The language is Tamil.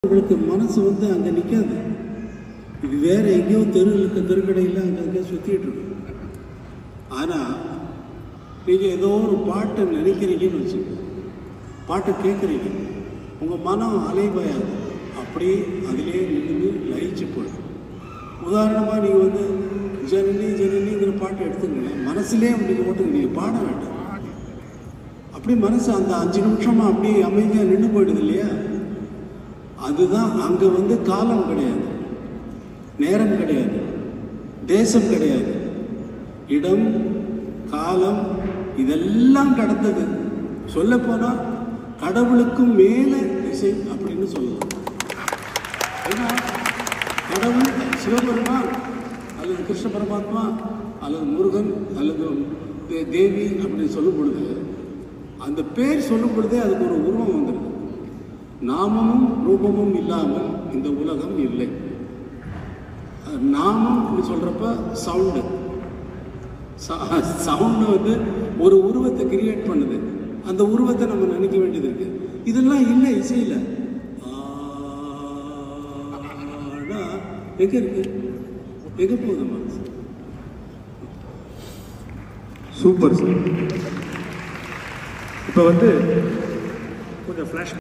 உங்களுக்கு மனசு வந்து அங்கே நிற்காது இது வேற எங்கேயோ தெருவில் இருக்க தெருக்கடையில் அங்கே அங்கே சுற்றிட்டு இருக்கும் ஆனால் நீங்கள் ஏதோ ஒரு பாட்டை நினைக்கிறீங்கன்னு வச்சுக்கோங்க பாட்டை கேட்குறீங்க உங்கள் மனம் அலைபாயாது அப்படியே அதிலே நின்று லயிச்சு போயிடும் உதாரணமாக நீங்கள் வந்து ஜனனி ஜனனிங்கிற பாட்டை எடுத்துங்களேன் மனசுலேயே உங்களுக்கு மட்டும் நீங்கள் பாட வேண்டாம் அப்படி மனசு அந்த அஞ்சு நிமிஷமா அப்படியே அமைதியாக நின்று போயிடுது இல்லையா அதுதான் அங்கே வந்து காலம் கிடையாது நேரம் கிடையாது தேசம் கிடையாது இடம் காலம் இதெல்லாம் கடந்தது சொல்ல போனா கடவுளுக்கும் மேல இசை அப்படின்னு சொல்லலாம் ஏன்னா கடவுள் சிவபெருமான் அல்லது கிருஷ்ண பரமாத்மா அல்லது முருகன் அல்லது தே- தேவி அப்படின்னு சொல்லும் பொழுது அந்த பேர் சொல்லும் பொழுதே அதுக்கு ஒரு உருவம் வந்துடுது நாமமும் ரூபமும் இல்லாமல் இந்த உலகம் இல்லை அஹ் நாமம் அப்படி சொல்கிறப்ப சவுண்டு சவுண்டு வந்து ஒரு உருவத்தை கிரியேட் பண்ணுது அந்த உருவத்தை நம்ம நினைக்க வேண்டியது இருக்கு இதெல்லாம் இல்லை இசையில் எங்க இருக்கு எங்க போகுது மனசு சூப்பர் சார் இப்போ வந்து கொஞ்சம் ஃப்ளாஷ்